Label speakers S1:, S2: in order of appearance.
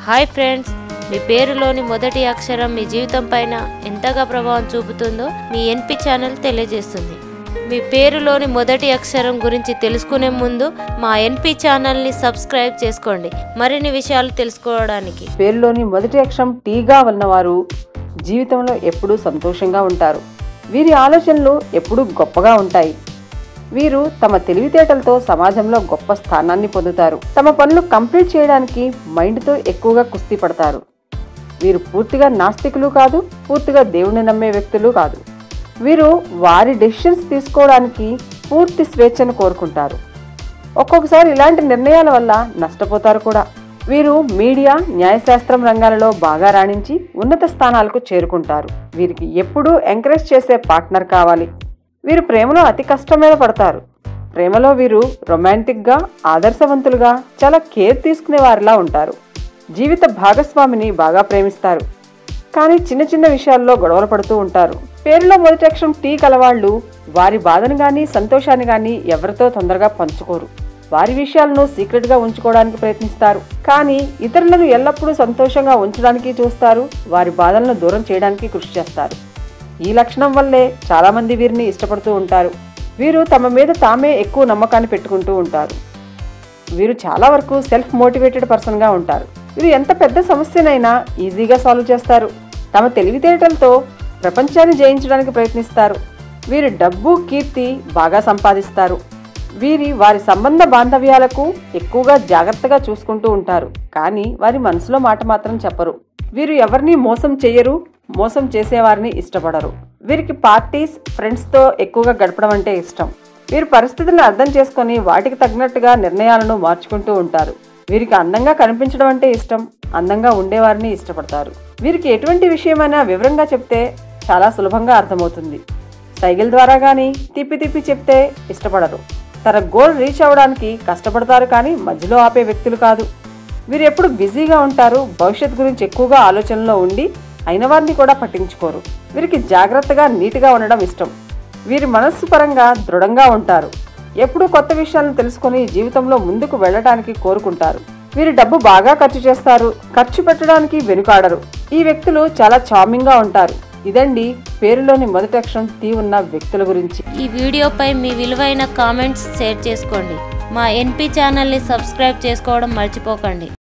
S1: hi friends మీ పేరులోని మొదటి అక్షరం మీ జీవితం పైన ఎంతగా ప్రభావం చూపుతుందో మీ ఎన్పి ఛానల్ తెలియజేస్తుంది మీ పేరులోని మొదటి అక్షరం గురించి తెలుసుకునే ముందు మా ఎన్పి ఛానల్ని సబ్స్క్రైబ్ చేసుకోండి మరిన్ని విషయాలు తెలుసుకోవడానికి
S2: పేరులోని మొదటి అక్షరం టీగా ఉన్నవారు జీవితంలో ఎప్పుడూ సంతోషంగా ఉంటారు వీరి ఆలోచనలు ఎప్పుడూ గొప్పగా ఉంటాయి వీరు తమ తెలివితేటలతో సమాజంలో గొప్ప స్థానాన్ని పొందుతారు తమ పనులు కంప్లీట్ చేయడానికి మైండ్తో ఎక్కువగా కుస్తీ పడతారు వీరు పూర్తిగా నాస్తికులు కాదు పూర్తిగా దేవుని నమ్మే వ్యక్తులు కాదు వీరు వారి డెసిషన్స్ తీసుకోవడానికి పూర్తి స్వేచ్ఛను కోరుకుంటారు ఒక్కొక్కసారి ఇలాంటి నిర్ణయాల వల్ల నష్టపోతారు కూడా వీరు మీడియా న్యాయశాస్త్రం రంగాలలో బాగా రాణించి ఉన్నత స్థానాలకు చేరుకుంటారు వీరికి ఎప్పుడూ ఎంకరేజ్ చేసే పార్ట్నర్ కావాలి వీరు ప్రేమలో అతి కష్టం మీద పడతారు ప్రేమలో వీరు రొమాంటిక్గా ఆదర్శవంతులుగా చాలా కేర్ తీసుకునే వారిలా ఉంటారు జీవిత భాగస్వామిని బాగా ప్రేమిస్తారు కానీ చిన్న చిన్న విషయాల్లో గొడవలు పడుతూ ఉంటారు పేరులో మొదటి అక్షరం టీ కలవాళ్ళు వారి బాధను గాని సంతోషాన్ని గాని ఎవరితో తొందరగా పంచుకోరు వారి విషయాలను సీక్రెట్ గా ఉంచుకోవడానికి ప్రయత్నిస్తారు కానీ ఇతరులను ఎల్లప్పుడూ సంతోషంగా ఉంచడానికి చూస్తారు వారి బాధలను దూరం చేయడానికి కృషి చేస్తారు ఈ లక్షణం వల్లే చాలా మంది వీరిని ఇష్టపడుతూ ఉంటారు వీరు తమ మీద తామే ఎక్కువ నమ్మకాన్ని పెట్టుకుంటూ ఉంటారు వీరు చాలా వరకు సెల్ఫ్ మోటివేటెడ్ పర్సన్గా ఉంటారు వీరు ఎంత పెద్ద సమస్యనైనా ఈజీగా సాల్వ్ చేస్తారు తమ తెలివితేటలతో ప్రపంచాన్ని జయించడానికి ప్రయత్నిస్తారు వీరు డబ్బు కీర్తి బాగా సంపాదిస్తారు వీరి వారి సంబంధ బాంధవ్యాలకు ఎక్కువగా జాగ్రత్తగా చూసుకుంటూ ఉంటారు కానీ వారి మనసులో మాట మాత్రం చెప్పరు వీరు ఎవరిని మోసం చెయ్యరు మోసం చేసేవారిని ఇష్టపడరు వీరికి పార్టీస్ ఫ్రెండ్స్తో ఎక్కువగా గడపడం అంటే ఇష్టం వీరు పరిస్థితులను అర్థం చేసుకొని వాటికి తగినట్టుగా నిర్ణయాలను మార్చుకుంటూ ఉంటారు వీరికి అందంగా కనిపించడం అంటే ఇష్టం అందంగా ఉండేవారిని ఇష్టపడతారు వీరికి ఎటువంటి విషయమైనా వివరంగా చెప్తే చాలా సులభంగా అర్థమవుతుంది సైకిల్ ద్వారా కానీ తిప్పి తిప్పి చెప్తే ఇష్టపడరు తన గోల్ రీచ్ అవ్వడానికి కష్టపడతారు కానీ మధ్యలో ఆపే వ్యక్తులు కాదు వీరు ఎప్పుడు బిజీగా ఉంటారు భవిష్యత్ గురించి ఎక్కువగా ఆలోచనలో ఉండి అయిన వారిని కూడా పట్టించుకోరు వీరికి జాగ్రత్తగా నీట్గా ఉండడం ఇష్టం వీరి మనస్సు పరంగా దృఢంగా ఉంటారు ఎప్పుడూ కొత్త విషయాలను తెలుసుకొని జీవితంలో ముందుకు వెళ్ళడానికి కోరుకుంటారు వీరు డబ్బు బాగా ఖర్చు చేస్తారు ఖర్చు పెట్టడానికి వెనుకాడరు ఈ వ్యక్తులు చాలా చార్మింగ్ గా ఉంటారు ఇదండి పేరులోని మొదటి అక్షరం తీ ఉన్న వ్యక్తుల గురించి
S1: ఈ వీడియోపై మీ విలువైన కామెంట్స్ షేర్ చేసుకోండి మా ఎన్పి ఛానల్ని సబ్స్క్రైబ్ చేసుకోవడం మర్చిపోకండి